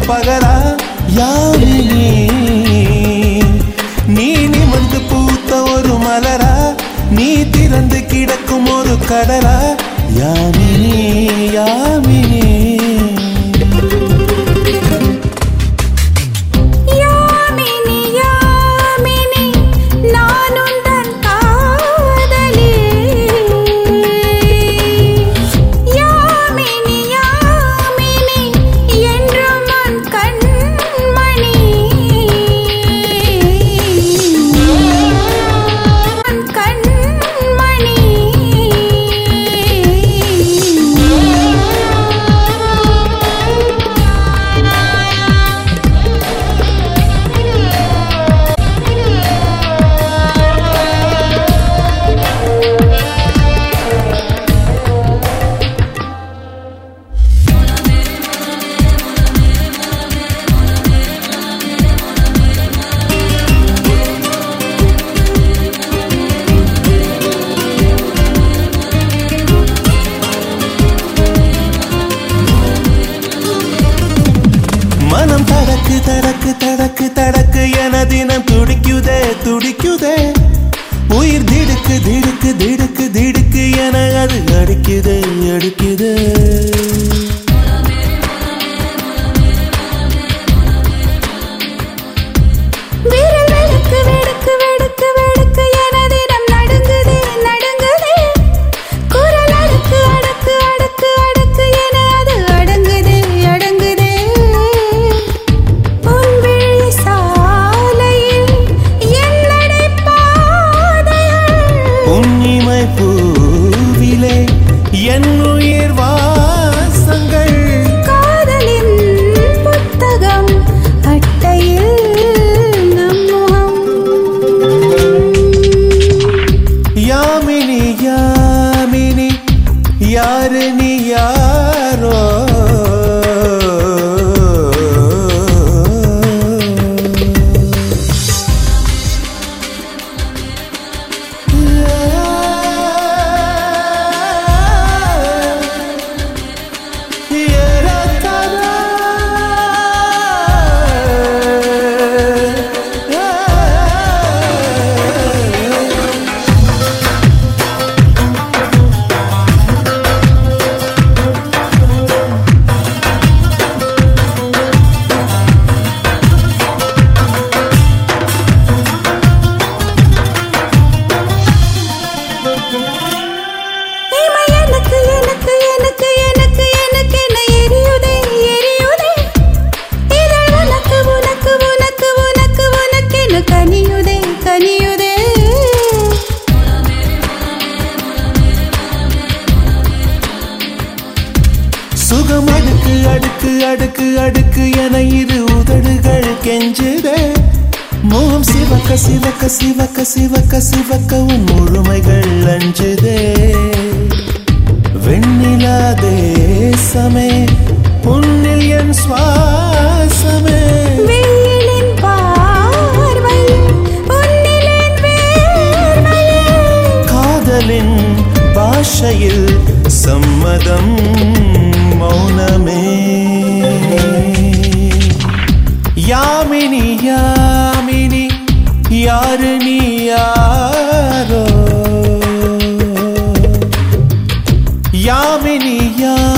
பகலா யாமினி நீ நிமிர்ந்து பூத்த ஒரு மலரா நீ திறந்து கிடக்கும் ஒரு கடலா யாமினி யாமினி யாமினி யாமினி நான் உந்தன் காதலி யாமினி யாமினி என்றும் நான் கண்மணி நான் கண்மணி மனம் தடக்கு தடக்கு தடக்கு தடக்கு என தினம் துடிக்குதே துடிக்குதே உயிர் திடுக்கு திடுக்கு திடுக்கு திடுக்கு என அது அடிக்குதே அடிக்குதே விரல் வெடுக்கு வெடுக்கு வெடுக்கு வெடுக்கு என தினம் நடுங்குதே நடுங்குதே குரல் அடக்கு அடக்கு அடக்கு அடக்கு என அது அடங்குதே அடங்குதே உன் விழி சாலையில் என் நடைபாதைகள் உன்னிமை பூவிலே என் உயிர் வாசங்கள் காதலின் புத்தகம் அட்டையில் நம் முகம் யாமினி யாமினி யாரு நீ யாரோ இமை எனக்கு எனக்கு எனக்கு எனக்கு எனக்கு என்ன எரியுதே எரியுதே இதழ் உனக்கு உனக்கு உனக்கு உனக்கு உனக்கு என்ன கனியுதே கனியுதே சுகம் அடுக்கு அடுக்கு அடுக்கு அடுக்கு என இரு உதடுகள் கெஞ்சுதே முகம் சிவக்க சிவக்க சிவக்க சிவக்க சிவக்க உன் முழுமைகள் அஞ்சுதே வெண்ணிலா தேசமே உன்னில் என் சுவாசமே வெயிலின் பார்வை உன்னிலேன் வேர்வையே காதலின் பாஷையில் சம்மதம் மௌனமே யாமினி யாமினி யாரு நீ யாரோ யாமினி யா